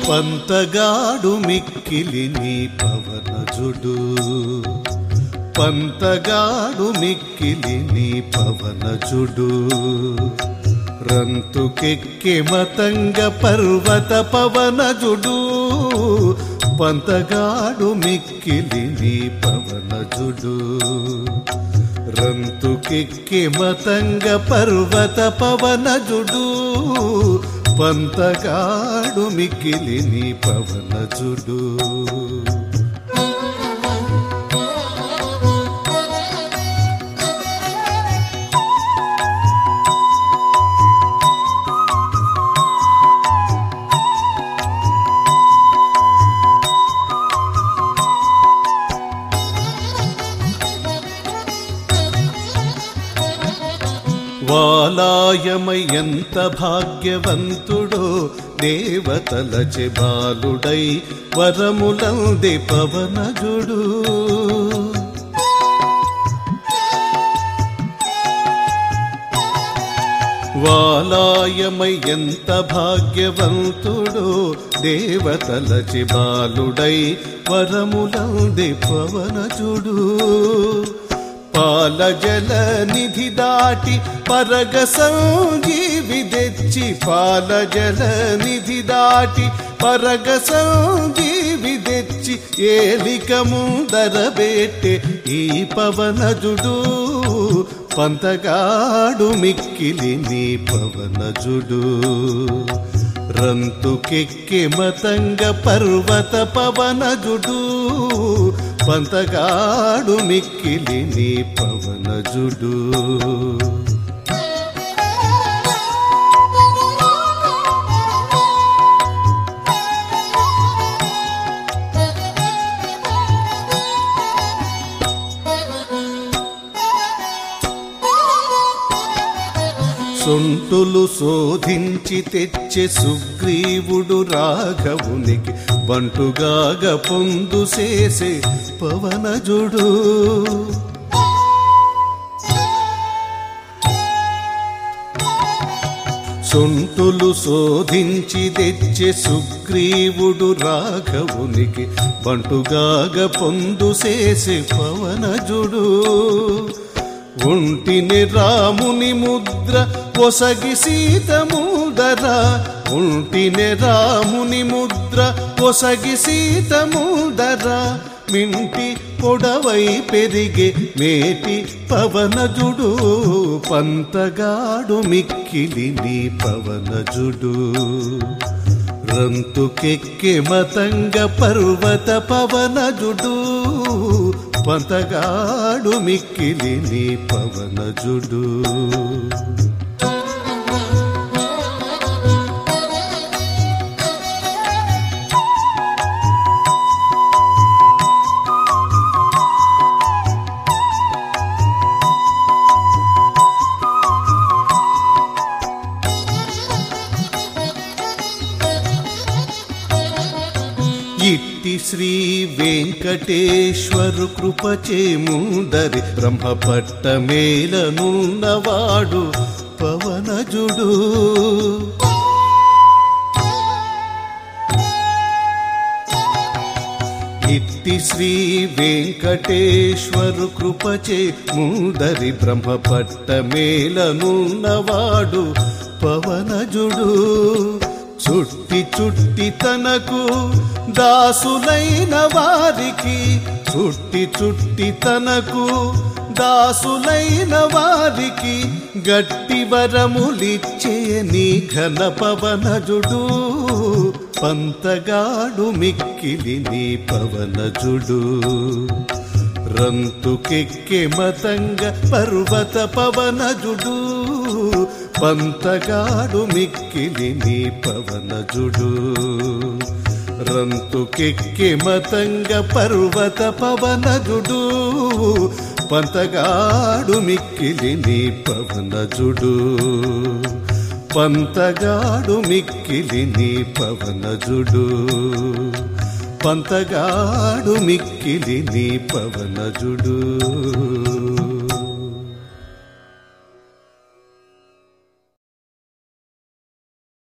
పంతగాడు మిక్కిలి నీ పవనజుడు పంతగాడు మిక్కిలి నీ పవనజుడు రంతుకెక్కి మతంగ పర్వత పవనజుడు పంతగాడు మిక్కిలి నీ పవనజుడు రంతుకెక్కి మతంగ పర్వత పవనజుడు పంతగాడు మిక్కిలి నీ పవనజుడు వాలాయమై ఎంత భాగ్యవంతుడో దేవతలచె బాలుడై వరములంది పవనజుడు వాలాయమై ఎంత భాగ్యవంతుడో దేవతలచి బాలుడై వరములంది పవనజుడు పాల జల నిధి దాటి పరగ సంజీవి తెచ్చి పాల జల నిధి దాటి పరగ సంజీవి తెచ్చి ఏలిక ముందర బెట్టె ఈ పవనజుడు పంతగాడు మిక్కిలి నీ పవనజుడు రంతుకెక్కి మతంగ పర్వత పవనజుడు పంతగాడు మిక్కిలి నీ పవనజుడు సొంటులు శోధించి తెచ్చే సుగ్రీవుడు రాఘవునికి బంటుగాగ పొందు చేసే పవనజుడు సొంటులు శోధించి తెచ్చే సుగ్రీవుడు రాఘవునికి బంటుగాగ పొందు చేసే పవనజుడు ఒంటిని రాముని ముద్ర పొసగి సీత ముదర ఒంటిని రాముని ముద్ర పొసగి సీత ముదర మింటి పొడవై పెరిగే మేటి పవనజుడు పంతగాడు మిక్కిలి నీ పవనజుడు రంతుకెక్కి మతంగ పర్వత పవనజుడు పంతగాడు మిక్కిలి నీ పవనజుడు ఇట్టి శ్రీ వెంకటేశ్వరు కృపచే ముందరి బ్రహ్మపట్ట మేలనున్నవాడు పవనజుడు ఇట్టి శ్రీ వెంకటేశ్వరు కృపచే ముందరి బ్రహ్మపట్ట మేలనున్నవాడు పవనజుడు చుట్టి చుట్టి తనకు దాసులైన వారికి చుట్టి చుట్టి తనకు దాసులైన వారికి గట్టి వరములిచ్చే నీ ఘన పవనజుడు పంతగాడు మిక్కిలి నీ పవనజుడు రంతుకెక్కి మతంగ పర్వత పవనజుడు పంతగాడు మిక్కిలి నీ పవనజుడు రంతుకెక్కి మతంగ పర్వత పవనజుడు పంతగాడు మిక్కిలి నీ పవనజుడు పంతగాడు మిక్కిలి నీ పవనజుడు పంతగాడు మిక్కిలి నీ పవనజుడు